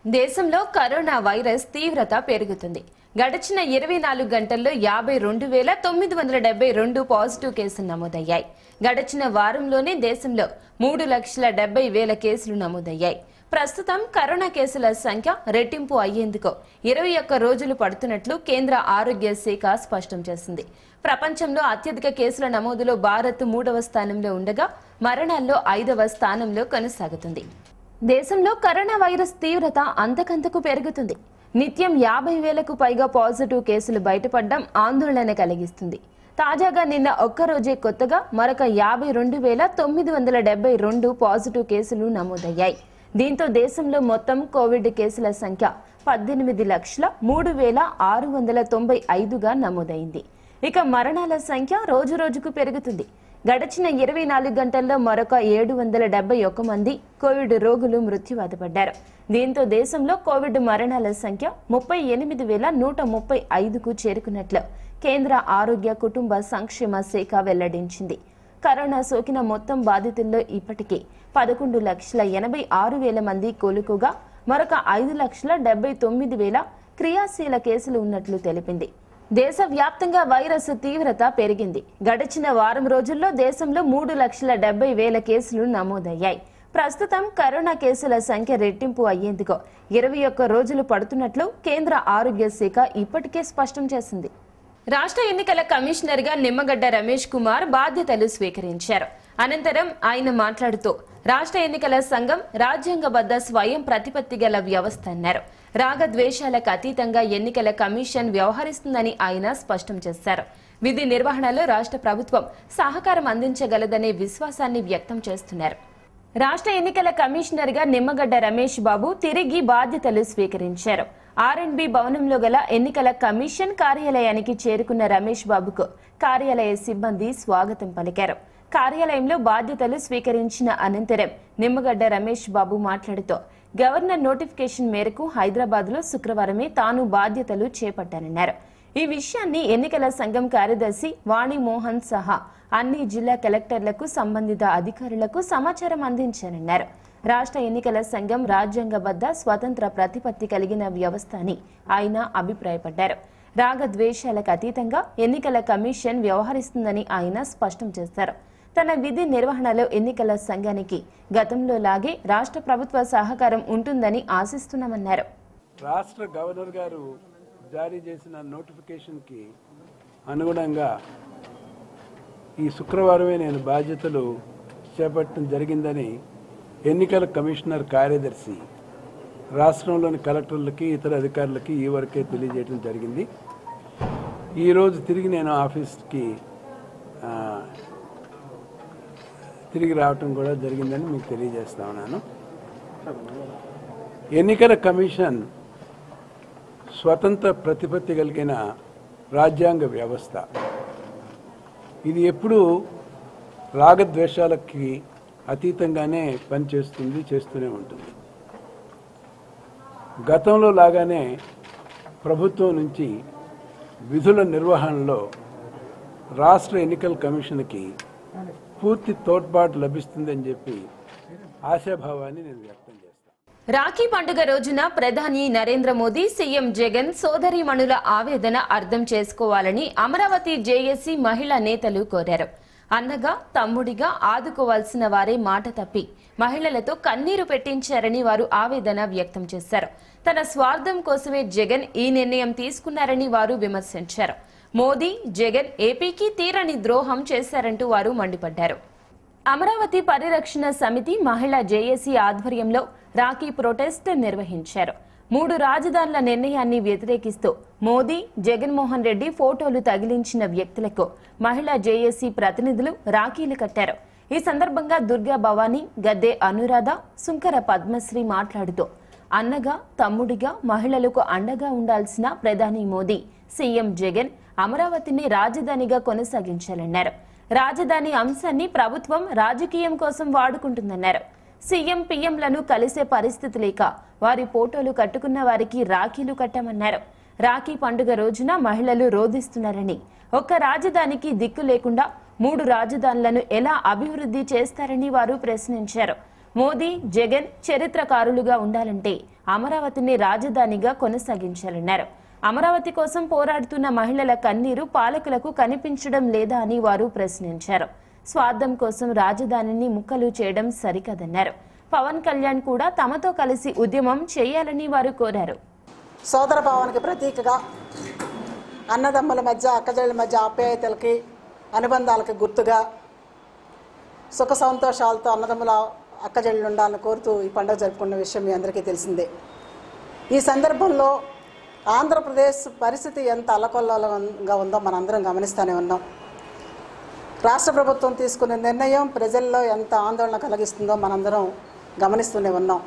దేశంలో corona virus తీవ్రత పెరుగుతుంది గడిచిన ఇరవై నాలుగు గంటల్లో యాభై రెండు వేల తొమ్మిది వందల డెబ్బై రెండు పాజిటివ్ కేసులు నమోదయ్యాయి గడిచిన వారంలోనే దేశంలో మూడు లక్షల డెబ్బై వేల కేసులు నమోదయ్యాయి ప్రస్తుతం కరోనా కేసుల సంఖ్య రెట్టింపు అయ్యేందుకు ఇరవై ఒక్క రోజులు పడుతున్నట్లు కేంద్ర ఆరోగ్య శాఖ స్పష్టం చేసింది ప్రపంచంలో అత్యధిక కేసుల నమోదులో భారత్ మూడవ స్థానంలో ఉండగా మరణాల్లో ఐదవ స్థానంలో కొనసాగుతుంది దేశంలో కరోనా వైరస్ తీవ్రత అంతకంతకు పెరుగుతుంది నిత్యం యాభై వేలకు పైగా పాజిటివ్ కేసులు బయటపడడం ఆందోళన కలిగిస్తుంది తాజాగా నిన్న ఒక్కరోజే కొత్తగా మరొక యాభై రెండు వేల తొమ్మిది వందల డెబ్బై రెండు పాజిటివ్ కేసులు నమోదయ్యాయి దీంతో దేశంలో మొత్తం కోవిడ్ కేసుల సంఖ్య పద్దెనిమిది లక్షల మూడు వేల ఆరు వందల తొంభై ఐదుగా నమోదైంది ఇక మరణాల సంఖ్య రోజు రోజుకు పెరుగుతుంది గడిచిన ఇరవై నాలుగు గంటల్లో మరొక ఏడు వందల డెబ్బై ఒక్క మంది కోవిడ్ రోగులు మృత్యువాదపడ్డారు దీంతో దేశంలో కోవిడ్ మరణాల సంఖ్య ముప్పై ఎనిమిది వేల నూట ముప్పై ఐదుకు చేరుకున్నట్లు కేంద్ర ఆరోగ్య కుటుంబ సంక్షేమ శాఖ వెల్లడించింది కరోనా సోకిన మొత్తం బాధితుల్లో ఇప్పటికే పదకొండు లక్షల ఎనభై ఆరు వేల మంది కోలుకోగా మరొక ఐదు లక్షల డెబ్బై తొమ్మిది వేల క్రియాశీల కేసులు ఉన్నట్లు తెలిపింది దేశవ్యాప్తంగా వైరస్ తీవ్రత పెరిగింది గడిచిన వారం రోజుల్లో దేశంలో మూడు లక్షల డెబ్బై వేల కేసులు నమోదయ్యాయి ప్రస్తుతం కరోనా కేసుల సంఖ్య రెట్టింపు అయ్యేందుకు ఇరవై ఒక్క రోజులు పడుతున్నట్లు కేంద్ర ఆరోగ్య శాఖ ఇప్పటికే స్పష్టం చేసింది రాష్ట్ర ఎన్నికల కమిషనర్ గా నిమ్మగడ్డ రమేష్ కుమార్ బాధ్యతలు స్వీకరించారు అనంతరం ఆయన మాట్లాడుతూ రాష్ట్ర ఎన్నికల సంఘం రాజ్యాంగబద్ధ స్వయం ప్రతిపత్తి గల వ్యవస్థ అన్నారు రాగద్వేషాలకు అతీతంగా ఎన్నికల కమిషన్ వ్యవహరిస్తుందని ఆయన స్పష్టం చేశారు విధి నిర్వహణలో రాష్ట్ర ప్రభుత్వం సహకారం అందించగలదనే విశ్వాసాన్ని వ్యక్తం చేస్తున్నారు రాష్ట్ర ఎన్నికల కమిషనర్ గా నిమ్మగడ్డ రమేష్ బాబు తిరిగి బాధ్యతలు స్వీకరించారు ఆర్ఎండ్బి భవనంలో గల ఎన్నికల కమిషన్ కార్యాలయానికి చేరుకున్న రమేష్ బాబుకు కార్యాలయ సిబ్బంది స్వాగతం పలికారు కార్యాలయంలో బాధ్యతలు స్వీకరించిన అనంతరం నిమ్మగడ్డ రమేష్ బాబు మాట్లాడుతూ గవర్నర్ నోటిఫికేషన్ మేరకు హైదరాబాద్ లో శుక్రవారమే తాను బాధ్యతలు చేపట్టానన్నారు ఈ విషయాన్ని ఎన్నికల సంఘం కార్యదర్శి వాణి మోహన్ సహా అన్ని జిల్లా కలెక్టర్లకు సంబంధిత అధికారులకు సమాచారం అందించారన్నారు రాష్ట్ర ఎన్నికల సంఘం రాజ్యాంగబద్ధ స్వతంత్ర ప్రతిపత్తి కలిగిన వ్యవస్థ అని ఆయన అభిప్రాయపడ్డారు రాగద్వేషాలకు అతీతంగా ఎన్నికల కమిషన్ వ్యవహరిస్తుందని ఆయన స్పష్టం చేశారు తన విధి నిర్వహణలో ఎన్నికల సంఘానికి గతంలో లాగే రాష్ట్ర ప్రభుత్వ సహకారం ఉంటుందని ఆశిస్తున్నామన్నారు రాష్ట్ర గవర్నర్ గారు జారీ చేసిన నోటిఫికేషన్కి అనుగుణంగా ఈ శుక్రవారమే నేను బాధ్యతలు చేపట్టడం జరిగిందని ఎన్నికల కమిషనర్ కార్యదర్శి రాష్ట్రంలోని కలెక్టర్లకి ఇతర అధికారులకి ఈ వరకే తెలియజేయడం జరిగింది ఈరోజు తిరిగి నేను ఆఫీస్కి ఆ, తిరిగి రావటం కూడా జరిగిందని మీకు తెలియజేస్తా ఉన్నాను ఎన్నికల కమిషన్ స్వతంత్ర ప్రతిపత్తి కలిగిన రాజ్యాంగ వ్యవస్థ ఇది ఎప్పుడూ రాగద్వేషాలకి అతీతంగానే పనిచేస్తుంది చేస్తూనే ఉంటుంది గతంలో లాగానే ప్రభుత్వం నుంచి విధుల నిర్వహణలో రాష్ట్ర ఎన్నికల కమిషన్కి పూర్తి తోడ్పాటు లభిస్తుందని చెప్పి ఆశాభావాన్ని నేను వ్యక్తం చేస్తాను రాఖీ పండుగ రోజున ప్రధాని నరేంద్ర మోదీ సీఎం జగన్ సోదరీమణుల ఆవేదన అర్థం చేసుకోవాలని అమరావతి జేఏసీ మహిళా నేతలు కోరారు అన్నగా తమ్ముడిగా ఆదుకోవాల్సిన వారే మాట తప్పి మహిళలతో కన్నీరు పెట్టించారని వారు ఆవేదన వ్యక్తం చేశారు తన స్వార్థం కోసమే జగన్ ఈ నిర్ణయం తీసుకున్నారని వారు విమర్శించారు మోదీ జగన్ ఏపీకి తీరని ద్రోహం చేశారంటూ వారు మండిపడ్డారు అమరావతి పరిరక్షణ సమితి మహిళా జేఏసీ ఆధ్వర్యంలో రాఖీ ప్రొటెస్ట్ నిర్వహించారు మూడు రాజధానుల నిర్ణయాన్ని వ్యతిరేకిస్తూ మోదీ జగన్మోహన్ రెడ్డి ఫోటోలు తగిలించిన వ్యక్తులకు మహిళా జేఏసీ ప్రతినిధులు రాఖీలు కట్టారు ఈ సందర్భంగా దుర్గా భవానీ గద్దె అనురాధ సుంకర పద్మశ్రీ మాట్లాడుతూ అన్నగా తమ్ముడిగా మహిళలకు అండగా ఉండాల్సిన ప్రధాని మోదీ సీఎం జగన్ అమరావతిని రాజధానిగా కొనసాగించాలన్నారు రాజధాని అంశాన్ని ప్రభుత్వం రాజకీయం కోసం వాడుకుంటుందన్నారు సీఎం పీఎంలను కలిసే పరిస్థితి లేక వారి ఫోటోలు కట్టుకున్న వారికి రాఖీలు కట్టామన్నారు రాఖీ పండుగ రోజున మహిళలు రోధిస్తున్నారని ఒక్క రాజధానికి దిక్కు లేకుండా మూడు రాజధానులను ఎలా అభివృద్ధి చేస్తారని వారు ప్రశ్నించారు మోదీ జగన్ చరిత్రకారులుగా ఉండాలంటే అమరావతిని రాజధానిగా కొనసాగించాలన్నారు అమరావతి కోసం పోరాడుతున్న మహిళల కన్నీరు పాలకులకు కనిపించడం లేదా అని వారు ప్రశ్నించారు స్వార్థం కోసం రాజధానిని ముక్కలు చేయడం సరికదన్నారు పవన్ కళ్యాణ్ కూడా తమతో కలిసి ఉద్యమం చేయాలని వారు కోరారు సోదర భావానికి ప్రతీకగా అన్నదమ్ముల మధ్య అక్కజళ్ళ మధ్య ఆప్యాయతలకి అనుబంధాలకి గుర్తుగా సుఖ సంతోషాలతో అన్నదమ్ముల అక్కజళ్ళు ఉండాలని కోరుతూ ఈ పండుగ జరుపుకున్న విషయం మీ అందరికీ తెలిసిందే ఈ సందర్భంలో ఆంధ్రప్రదేశ్ పరిస్థితి ఎంత అల్లకొల్లంగా ఉందో మనందరం గమనిస్తూనే ఉన్నాం రాష్ట్ర ప్రభుత్వం తీసుకున్న నిర్ణయం ప్రజల్లో ఎంత ఆందోళన కలిగిస్తుందో మనందరం గమనిస్తూనే ఉన్నాం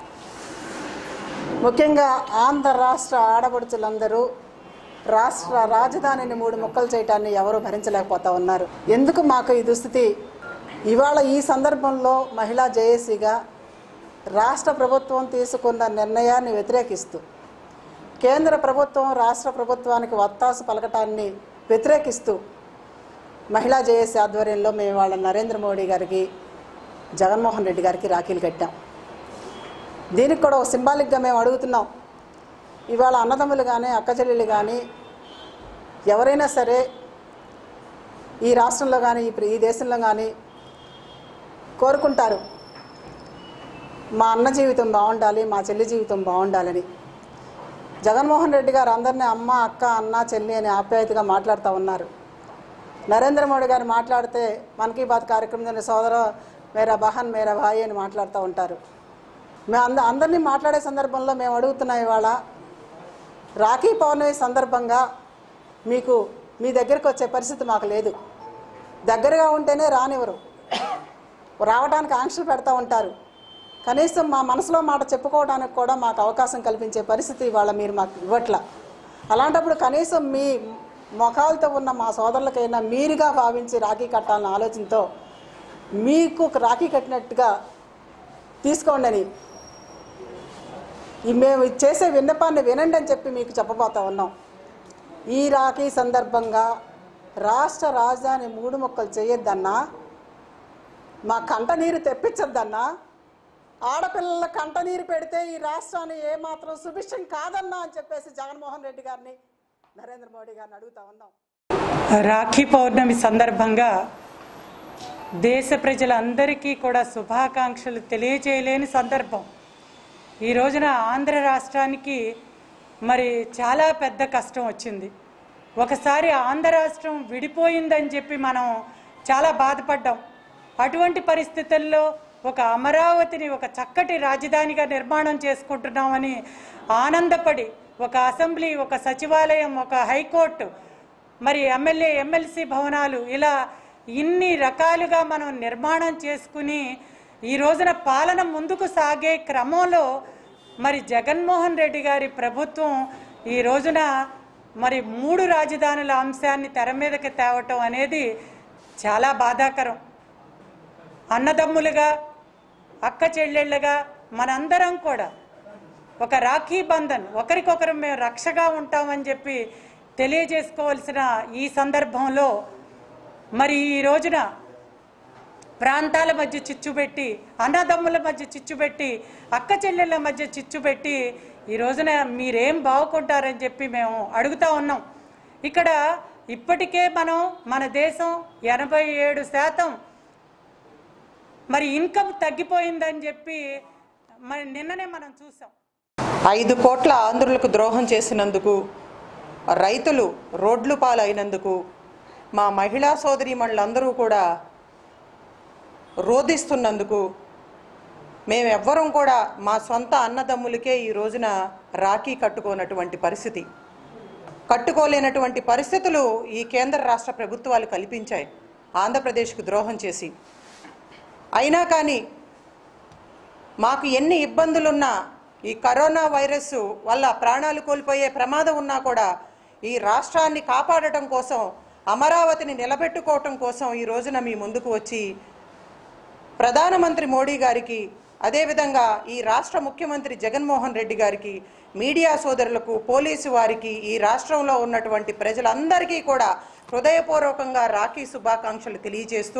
ముఖ్యంగా ఆంధ్ర రాష్ట్ర ఆడపడుచులందరూ రాష్ట్ర రాజధానిని మూడు ముక్కలు చేయటాన్ని ఎవరు భరించలేకపోతా ఉన్నారు ఎందుకు మాకు ఈ దుస్థితి ఇవాళ ఈ సందర్భంలో మహిళా జేఏసీగా రాష్ట్ర ప్రభుత్వం తీసుకున్న నిర్ణయాన్ని వ్యతిరేకిస్తూ కేంద్ర ప్రభుత్వం రాష్ట్ర ప్రభుత్వానికి వత్తాసు పలకటాన్ని వ్యతిరేకిస్తూ మహిళా జేఏసీ ఆధ్వర్యంలో మేము వాళ్ళ నరేంద్ర మోడీ గారికి జగన్మోహన్ రెడ్డి గారికి రాఖీలు కట్టాం దీనికి కూడా ఒక సింబాలిక్గా మేము అడుగుతున్నాం ఇవాళ అన్నదమ్ములు కానీ అక్కచెల్లెలు కానీ ఎవరైనా సరే ఈ రాష్ట్రంలో కానీ ఈ ప్ర- ఈ దేశంలో కానీ కోరుకుంటారు మా అన్న జీవితం బాగుండాలి మా చెల్లి జీవితం బాగుండాలని జగన్మోహన్ రెడ్డి గారు అందరినీ అమ్మ అక్క అన్న చెల్లి అని ఆప్యాయతగా మాట్లాడుతూ ఉన్నారు నరేంద్ర మోడీ గారు మాట్లాడితే మన్ కీ బాత్ కార్యక్రమం సోదర మేరా బహన్ మేరా భాయి అని మాట్లాడుతూ ఉంటారు మేము అంద అందరినీ మాట్లాడే సందర్భంలో మేము అడుగుతున్నాం ఇవాళ రాఖీ పౌర్ణమి సందర్భంగా మీకు మీ దగ్గరికి వచ్చే పరిస్థితి మాకు లేదు దగ్గరగా ఉంటేనే రానివ్వరు రావడానికి ఆంక్షలు పెడతా ఉంటారు కనీసం మా మనసులో మాట చెప్పుకోవడానికి కూడా మాకు అవకాశం కల్పించే పరిస్థితి ఇవాళ మీరు మాకు ఇవ్వట్ల అలాంటప్పుడు కనీసం మీ ముఖాలతో ఉన్న మా సోదరులకైనా మీరుగా భావించి రాఖీ కట్టాలన్న ఆలోచనతో మీకు రాఖీ కట్టినట్టుగా తీసుకోండి అని ఈ మేము చేసే విన్నపాన్ని వినండి అని చెప్పి మీకు చెప్పబోతా ఉన్నాం ఈ రాఖీ సందర్భంగా రాష్ట్ర రాజధాని మూడు మొక్కలు చేయొద్దన్నా మా కంట నీరు తెప్పించొద్దన్నా ఆడపిల్లల కంట నీరు పెడితే ఈ రాష్ట్రాన్ని ఏమాత్రం సుభిక్షం కాదన్నా అని చెప్పేసి జగన్మోహన్ రెడ్డి గారిని నరేంద్ర మోడీ గారిని అడుగుతా ఉన్నాం రాఖీ పౌర్ణమి సందర్భంగా దేశ ప్రజలందరికీ కూడా శుభాకాంక్షలు తెలియజేయలేని సందర్భం ఈ రోజున ఆంధ్ర రాష్ట్రానికి మరి చాలా పెద్ద కష్టం వచ్చింది ఒకసారి ఆంధ్ర రాష్ట్రం విడిపోయిందని చెప్పి మనం చాలా బాధపడ్డాం అటువంటి పరిస్థితుల్లో ఒక అమరావతిని ఒక చక్కటి రాజధానిగా నిర్మాణం చేసుకుంటున్నామని ఆనందపడి ఒక అసెంబ్లీ ఒక సచివాలయం ఒక హైకోర్టు మరి ఎమ్మెల్యే ఎమ్మెల్సీ భవనాలు ఇలా ఇన్ని రకాలుగా మనం నిర్మాణం చేసుకుని ఈ రోజున పాలన ముందుకు సాగే క్రమంలో మరి జగన్మోహన్ రెడ్డి గారి ప్రభుత్వం ఈ రోజున మరి మూడు రాజధానుల అంశాన్ని తెర మీదకి తేవటం అనేది చాలా బాధాకరం అన్నదమ్ములుగా అక్క చెల్లెళ్ళుగా మనందరం కూడా ఒక రాఖీ బంధన్ ఒకరికొకరు మేము రక్షగా ఉంటామని చెప్పి తెలియజేసుకోవాల్సిన ఈ సందర్భంలో మరి ఈ రోజున ప్రాంతాల మధ్య చిచ్చు పెట్టి అన్నదమ్ముల మధ్య చిచ్చు పెట్టి అక్క చెల్లెళ్ళ మధ్య చిచ్చు పెట్టి ఈ రోజున మీరేం బాగుకుంటారని చెప్పి మేము అడుగుతా ఉన్నాం ఇక్కడ ఇప్పటికే మనం మన దేశం ఎనభై ఏడు శాతం మరి ఇన్కమ్ తగ్గిపోయిందని చెప్పి మరి నిన్ననే మనం చూసాం ఐదు కోట్ల ఆంధ్రులకు ద్రోహం చేసినందుకు రైతులు రోడ్లు పాలైనందుకు మా మహిళా సోదరీమణులందరూ కూడా రోధిస్తున్నందుకు మేమెవ్వరం కూడా మా సొంత అన్నదమ్ములకే ఈ రోజున రాఖీ కట్టుకోనటువంటి పరిస్థితి కట్టుకోలేనటువంటి పరిస్థితులు ఈ కేంద్ర రాష్ట్ర ప్రభుత్వాలు కల్పించాయి ఆంధ్రప్రదేశ్కు ద్రోహం చేసి అయినా కానీ మాకు ఎన్ని ఇబ్బందులున్నా ఈ కరోనా వైరస్ వల్ల ప్రాణాలు కోల్పోయే ప్రమాదం ఉన్నా కూడా ఈ రాష్ట్రాన్ని కాపాడటం కోసం అమరావతిని నిలబెట్టుకోవటం కోసం ఈ రోజున మీ ముందుకు వచ్చి ప్రధానమంత్రి మోడీ గారికి అదేవిధంగా ఈ రాష్ట్ర ముఖ్యమంత్రి జగన్మోహన్ రెడ్డి గారికి మీడియా సోదరులకు పోలీసు వారికి ఈ రాష్ట్రంలో ఉన్నటువంటి ప్రజలందరికీ కూడా హృదయపూర్వకంగా రాఖీ శుభాకాంక్షలు తెలియజేస్తూ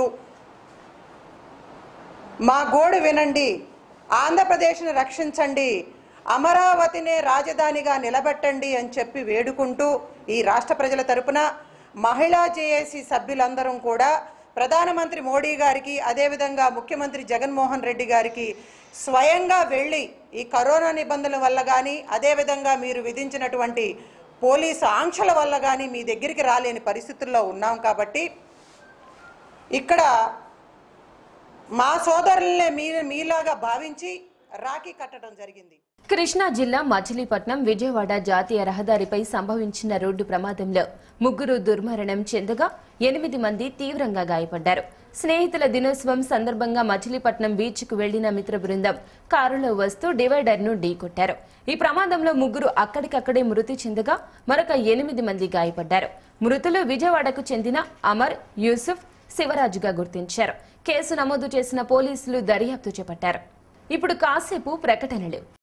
మా గోడు వినండి ఆంధ్రప్రదేశ్ను రక్షించండి అమరావతినే రాజధానిగా నిలబెట్టండి అని చెప్పి వేడుకుంటూ ఈ రాష్ట్ర ప్రజల తరపున మహిళా జేఏసీ సభ్యులందరం కూడా ప్రధానమంత్రి మోడీ గారికి అదేవిధంగా ముఖ్యమంత్రి జగన్మోహన్ రెడ్డి గారికి స్వయంగా వెళ్ళి ఈ కరోనా నిబంధనల వల్ల కానీ అదేవిధంగా మీరు విధించినటువంటి పోలీసు ఆంక్షల వల్ల కానీ మీ దగ్గరికి రాలేని పరిస్థితుల్లో ఉన్నాం కాబట్టి ఇక్కడ మా సోదరులనే మీ మీలాగా భావించి రాఖీ కట్టడం జరిగింది కృష్ణా జిల్లా మచిలీపట్నం విజయవాడ జాతీయ రహదారిపై సంభవించిన రోడ్డు ప్రమాదంలో ముగ్గురు దుర్మరణం చెందగా ఎనిమిది మంది తీవ్రంగా గాయపడ్డారు స్నేహితుల దినోత్సవం సందర్భంగా మచిలీపట్నం బీచ్ కు వెళ్లిన మిత్ర బృందం కారులో వస్తూ డివైడర్ ను ఢీకొట్టారు ఈ ప్రమాదంలో ముగ్గురు అక్కడికక్కడే మృతి చెందగా మరొక ఎనిమిది మంది గాయపడ్డారు మృతులు విజయవాడకు చెందిన అమర్ యూసుఫ్ శివరాజుగా గుర్తించారు కేసు నమోదు చేసిన పోలీసులు దర్యాప్తు చేపట్టారు ఇప్పుడు కాసేపు ప్రకటనలు